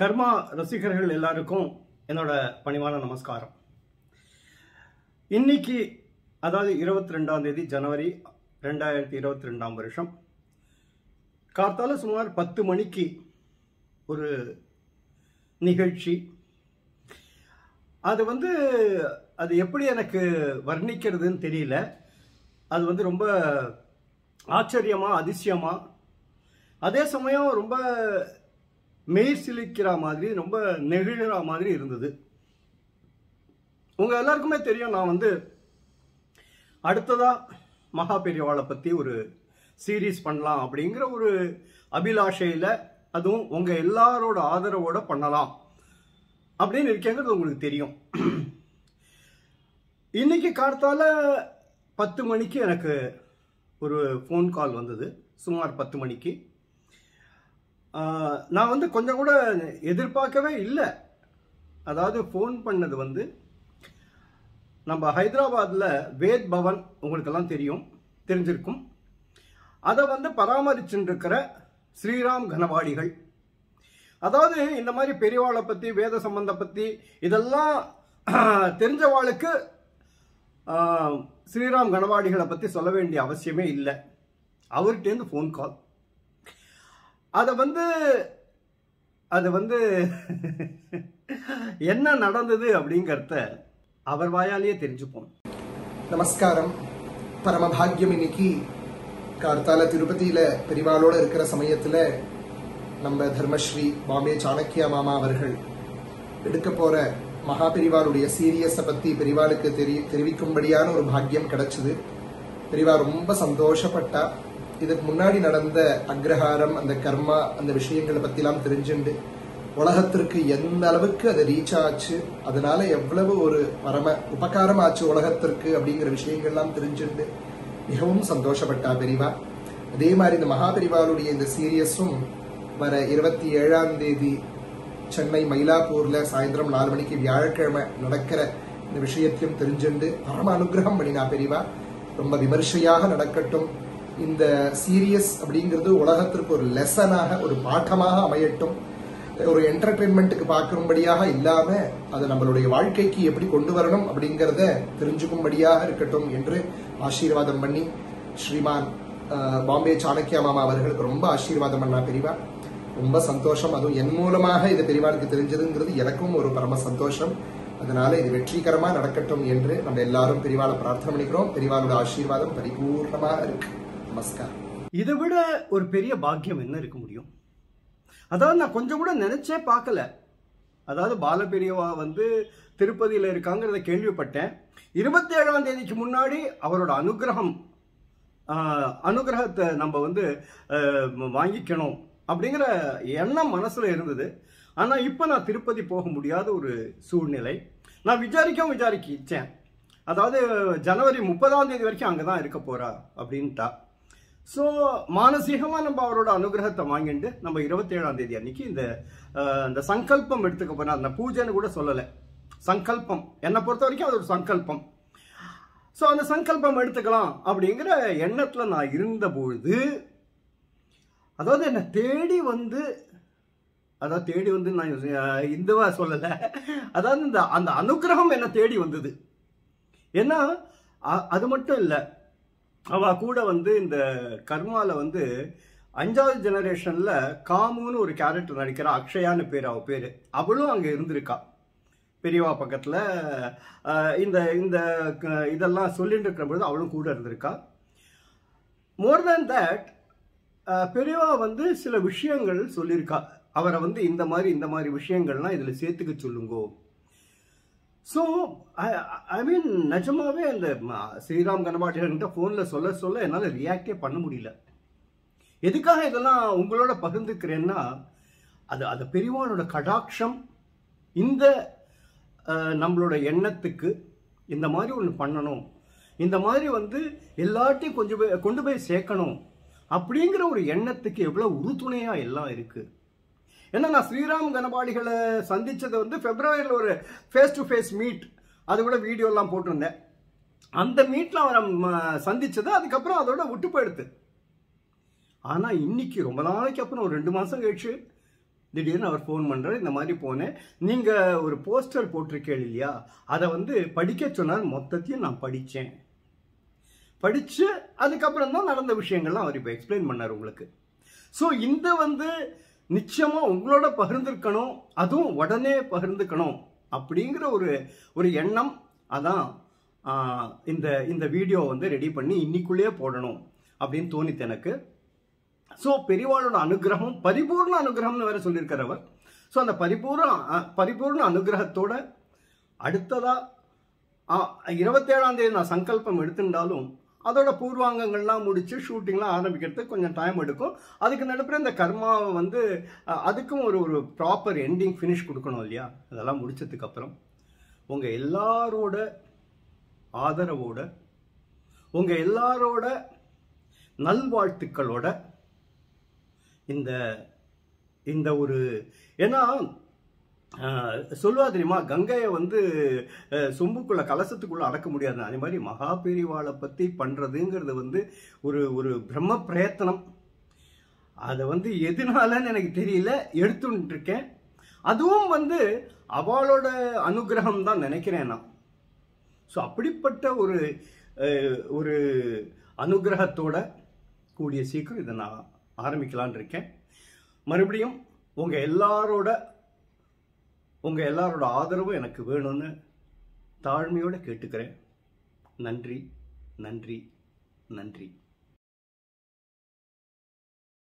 கர்மா ரசிகர்கள் எல்லாருக்கும் என்னோட பணிவான நமஸ்காரம் இன்னைக்கு அதாவது இருபத்தி ரெண்டாம் தேதி ஜனவரி ரெண்டாயிரத்தி இருபத்தி ரெண்டாம் வருஷம் கார்த்தால சுமார் பத்து மணிக்கு ஒரு நிகழ்ச்சி அது வந்து அது எப்படி எனக்கு வர்ணிக்கிறதுன்னு தெரியல அது வந்து ரொம்ப ஆச்சரியமா அதிசயமா அதே சமயம் ரொம்ப மெய் சிலிக்கிற மாதிரி ரொம்ப நெகிழற மாதிரி இருந்தது உங்க எல்லாருக்குமே தெரியும் நான் வந்து அடுத்ததா மகா பெரியவாளை பத்தி ஒரு சீரீஸ் பண்ணலாம் அப்படிங்கிற ஒரு அபிலாஷையில அதுவும் உங்க எல்லாரோட ஆதரவோட பண்ணலாம் அப்படின்னு இருக்கேங்கிறது உங்களுக்கு தெரியும் இன்னைக்கு கார்த்தால பத்து மணிக்கு எனக்கு ஒரு ஃபோன் கால் வந்தது சுமார் பத்து மணிக்கு ஆஹ், நான் வந்து கொஞ்சம் கூட எதிர்பார்க்கவே இல்லை அதாவது ஃபோன் பண்ணது வந்து நம்ம ஹைதராபாத்தில் வேத் பவன் உங்களுக்கெல்லாம் தெரியும் தெரிஞ்சிருக்கும் அதை வந்து பராமரிச்சுட்டு இருக்கிற ஸ்ரீராம் கனவாடிகள் அதாவது இந்த மாதிரி பெரியவாளை பற்றி வேத சம்பந்த பற்றி இதெல்லாம் தெரிஞ்சவாளுக்கு ஆஹ், ஸ்ரீராம் கனவாடிகளை பற்றி சொல்ல வேண்டிய அவசியமே இல்லை அவர்கிட்டேருந்து ஃபோன் கால் அதை வந்து அது வந்து என்ன நடந்தது அப்படிங்கிறத அவர் வாயாலேயே தெரிஞ்சுப்போம் நமஸ்காரம் பரமபாகியம் இன்னைக்கு கார்த்தால திருப்பதியில பெரிவாளோட இருக்கிற சமயத்துல நம்ம தர்மஸ்ரீ பாம்பே சாணக்கியா மாமா அவர்கள் எடுக்க போற மகா பெரிவாளுடைய சீரியஸ பத்தி பெரிவாளுக்கு தெரி தெரிவிக்கும்படியான ஒரு பாக்கியம் கிடைச்சது பெரிவா ரொம்ப சந்தோஷப்பட்டா இதுக்கு முன்னாடி நடந்த அக்ரஹாரம் அந்த கர்மா அந்த விஷயங்களை பத்திலாம் தெரிஞ்சுண்டு உலகத்திற்கு எந்த அளவுக்கு அது ரீச் ஆச்சு அதனால எவ்வளவு ஒரு பரம உபகாரம் ஆச்சு உலகத்திற்கு அப்படிங்கிற விஷயங்கள்லாம் தெரிஞ்சுண்டு மிகவும் சந்தோஷப்பட்டா பெரிவா அதே மாதிரி இந்த மகாபெரிவாளுடைய இந்த சீரியஸும் வர இருபத்தி ஏழாம் தேதி சென்னை மயிலாப்பூர்ல சாயந்தரம் நாலு மணிக்கு வியாழக்கிழமை நடக்கிற இந்த விஷயத்தையும் தெரிஞ்சுண்டு பரம அனுகிரகம் பண்ணினா பெரிவா ரொம்ப விமர்சையாக நடக்கட்டும் இந்த சீரியஸ் அப்படிங்கிறது உலகத்திற்கு ஒரு லெசனாக ஒரு பாடமாக அமையட்டும் ஒரு என்டர்டெயின்மெண்ட்டுக்கு பார்க்கும்படியாக இல்லாம அதை நம்மளுடைய வாழ்க்கைக்கு எப்படி கொண்டு வரணும் அப்படிங்கறத தெரிஞ்சுக்கும்படியாக இருக்கட்டும் என்று ஆசீர்வாதம் பண்ணி ஸ்ரீமான் அஹ், பாம்பே சாணக்கியா மாமா அவர்களுக்கு ரொம்ப ஆசீர்வாதம் பண்ணா பெரியவா ரொம்ப சந்தோஷம் அதுவும் என் மூலமாக இது பெரியவாளுக்கு தெரிஞ்சதுங்கிறது எனக்கும் ஒரு பரம சந்தோஷம் அதனால இது வெற்றிகரமா நடக்கட்டும் என்று நம்ம எல்லாரும் பெரியவாளை பிரார்த்தனை பண்ணிக்கிறோம் பெரியவாளோட ஆசீர்வாதம் பரிபூர்ணமாக இருக்கு நமஸ்காரம் இதை விட ஒரு பெரிய பாக்கியம் என்ன இருக்க முடியும் அதாவது நான் கொஞ்சம் கூட நினைச்சே பார்க்கல அதாவது பாலபெரியவா வந்து திருப்பதியில் இருக்காங்கிறத கேள்விப்பட்டேன் இருபத்தி ஏழாம் தேதிக்கு முன்னாடி அவரோட அனுகிரகம் ஆஹ், அனுகிரகத்தை நம்ம வந்து ஆஹ், வாங்கிக்கணும் அப்படிங்கிற எண்ணம் மனசுல இருந்தது ஆனா இப்போ நான் திருப்பதி போக முடியாத ஒரு சூழ்நிலை நான் விசாரிக்கவும் விசாரிச்சேன் அதாவது ஜனவரி முப்பதாம் தேதி வரைக்கும் அங்கே தான் இருக்க போறா அப்படின்ட்டா ஸோ மானசீகமாக நம்ம அவரோட அனுகிரகத்தை வாங்கிட்டு நம்ம இருபத்தேழாம் தேதி அன்னைக்கு இந்த அஹ், இந்த சங்கல்பம் எடுத்துக்க போறோம் அந்த பூஜைன்னு கூட சொல்லலை சங்கல்பம் என்னை பொறுத்த வரைக்கும் அது ஒரு சங்கல்பம் ஸோ அந்த சங்கல்பம் எடுத்துக்கலாம் அப்படிங்கிற எண்ணத்தில் நான் இருந்த பொழுது அதாவது என்னை தேடி வந்து அதாவது தேடி வந்து நான் அஹ், இந்துவா சொல்லலை அதாவது இந்த அந்த அனுகிரகம் என்னை தேடி வந்தது ஏன்னா அ- அது மட்டும் இல்லை அவ கூட வந்து இந்த கர்மால வந்து அஞ்சாவது ஜெனரேஷன்ல காமுன்னு ஒரு கேரக்டர் நடிக்கிறா அக்ஷயான்னு பேர் அவ பேரு அவளும் அங்க இருந்திருக்கா பெரியவா பக்கத்துல அஹ், இந்த இந்த க- இதெல்லாம் சொல்லிட்டு இருக்கிற பொழுது அவளும் கூட இருந்திருக்கா மோர் தேன் தட் பெரியவா வந்து சில விஷயங்கள் சொல்லியிருக்கா அவரை வந்து இந்த மாதிரி இந்த மாதிரி விஷயங்கள்லாம் இதுல சேர்த்துக்க சொல்லுங்கோ ஸோ ஐ மீன் நிஜமாவே அந்த ம- ஸ்ரீராம் கனபாட்டிகிட்ட ஃபோனில் சொல்ல சொல்ல என்னால் ரியாக்டே பண்ண முடியல எதுக்காக இதெல்லாம் உங்களோட பகிர்ந்துக்கிறேன்னா அது அது பெரியவானோட கடாட்சம் இந்த அஹ், நம்மளோட எண்ணத்துக்கு இந்த மாதிரி ஒன்று பண்ணணும் இந்த மாதிரி வந்து எல்லாத்தையும் கொஞ்சம் போய் கொண்டு போய் சேர்க்கணும் அப்படிங்கிற ஒரு எண்ணத்துக்கு எவ்வளோ உறுதுணையாக எல்லாம் இருக்குது ஏன்னா நான் ஸ்ரீராம் கனபாடிகளை சந்திச்சது வந்து பிப்ரவரியில் ஒரு ஃபேஸ் டு ஃபேஸ் மீட் அது கூட வீடியோலாம் போட்டிருந்தேன் அந்த மீட்டில் அவரை ம- சந்திச்சது அதுக்கப்புறம் அதோட விட்டு போயிடுது ஆனால் இன்னைக்கு ரொம்ப நாளைக்கு அப்புறம் ஒரு ரெண்டு மாதம் கழிச்சு திடீர்னு அவர் ஃபோன் பண்றாரு இந்த மாதிரி போனேன் நீங்கள் ஒரு போஸ்டர் போட்டிருக்கேள் இல்லையா அதை வந்து படிக்க சொன்னார் மொத்தத்தையும் நான் படித்தேன் படித்து அதுக்கப்புறம் தான் நடந்த விஷயங்கள்லாம் அவர் இப்போ எக்ஸ்பிளைன் பண்ணார் உங்களுக்கு ஸோ இந்த வந்து நிச்சயமாக உங்களோட பகிர்ந்துருக்கணும் அதுவும் உடனே பகிர்ந்துக்கணும் அப்படிங்கிற ஒரு ஒரு எண்ணம் அதான் ஆஹ், இந்த இந்த வீடியோ வந்து ரெடி பண்ணி இன்னிக்குள்ளேயே போடணும் அப்படின்னு தோணித்து எனக்கு ஸோ பெரியவாளோட அனுகிரகம் பரிபூர்ண அனுகிரகம்னு வேற சொல்லியிருக்கார் அவர் ஸோ அந்த பரிபூர்ண அ- பரிபூர்ண அனுகிரகத்தோட அடுத்ததா ஆ, இருபத்தேழாம் தேதி நான் சங்கல்பம் எடுத்திருந்தாலும் அதோட பூர்வாங்கங்கள்லாம் முடிச்சு ஷூட்டிங்லாம் ஆரம்பிக்கிறதுக்கு கொஞ்சம் டைம் எடுக்கும் அதுக்கு நடுப்புற இந்த கர்மாவை வந்து அ, அதுக்கும் ஒரு ஒரு ப்ராப்பர் எண்டிங் ஃபினிஷ் கொடுக்கணும் இல்லையா அதெல்லாம் முடிச்சதுக்கு அப்புறம் உங்க எல்லாரோட ஆதரவோட உங்க எல்லாரோட நல்வாழ்த்துக்களோட இந்த இந்த ஒரு ஏன்னா ஆஹ், சொல்லுவா தெரியுமா கங்கையை வந்து அஹ், சொம்புக்குள்ள கலசத்துக்குள்ள அடக்க முடியாது அதே மாதிரி மகா பெரிவாளை பத்தி பண்றதுங்கிறது வந்து ஒரு ஒரு பிரம்ம பிரயத்தனம் அதை வந்து எதனாலன்னு எனக்கு தெரியல எடுத்துட்டு இருக்கேன் அதுவும் வந்து அவளோட அனுகிரகம் தான் நினைக்கிறேன் நான் ஸோ அப்படிப்பட்ட ஒரு அஹ், ஒரு அனுகிரகத்தோட கூடிய சீக்கிரம் இதை நான் ஆரம்பிக்கலான் இருக்கேன் மறுபடியும் உங்க எல்லாரோட உங்க எல்லாரோட ஆதரவும் எனக்கு வேணும்னு தாழ்மையோட கேட்டுக்கிறேன் நன்றி நன்றி நன்றி